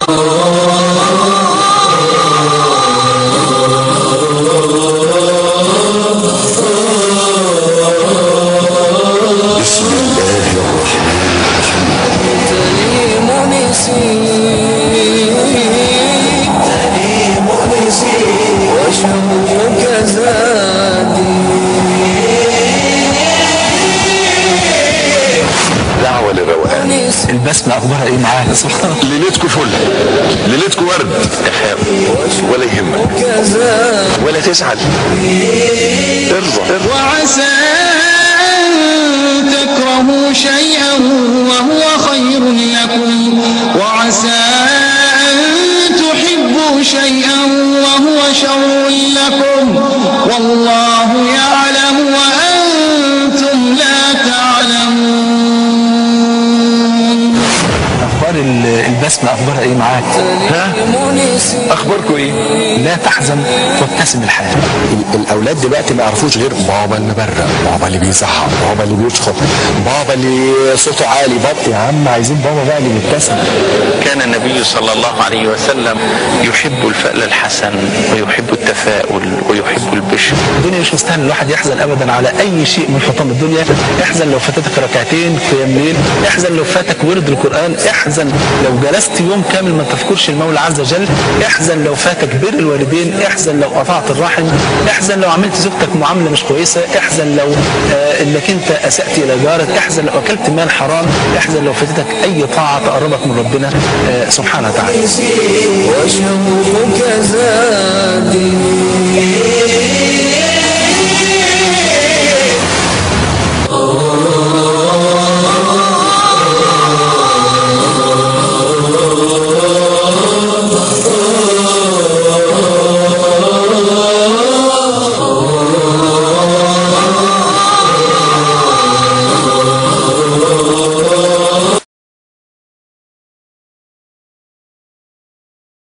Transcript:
بسم الله الرحمن الرحيم لي مؤنسي وشوقك زادي دعوة للروقان مؤنسي البسمة أخبارها إيه معاك سبحان الله ليلتكم فل ليلتكم ورد تخاف ولا يهمك كزادي ولا تزعل ارضى ارضى وعسى أن تكرهوا شيئا وهو خير لكم وعسى أن تحبوا شيئا وهو شر لكم والله يعلم وأنتم لا تعلمون أخبار ال- البسمة أخبارها إيه معاك ها مؤنسي اخباركم ايه لا تحزن وابتسم الحياة ال- الاولاد دلوقتي ما يعرفوش غير بابا اللي برق بابا اللي بيزعق بابا اللي بيشخط بابا اللي صوته عالي بابا يا عم عايزين بابا بقى اللي بيبتسم كان النبي صلى الله عليه وسلم يحب الفأل الحسن ويحب التفاؤل ويحب البشر الدنيا مش مستاهل الواحد يحزن أبدا على أي شيء من حطام الدنيا احزن لو فاتتك ركعتين قيام ليل احزن لو فاتك ورد القرآن احزن لو جلست يوم كامل ما تذكرش المولى عز وجل احزن لو فاتك بر الوالدين احزن لو قطعت الرحم احزن لو عملت زوجتك معاملة مش كويسة احزن لو آه انك انت اسأت الى جارك احزن لو اكلت مال حرام احزن لو فاتتك اي طاعة تقربك من ربنا آه سبحانه وتعالى وشوقك زادي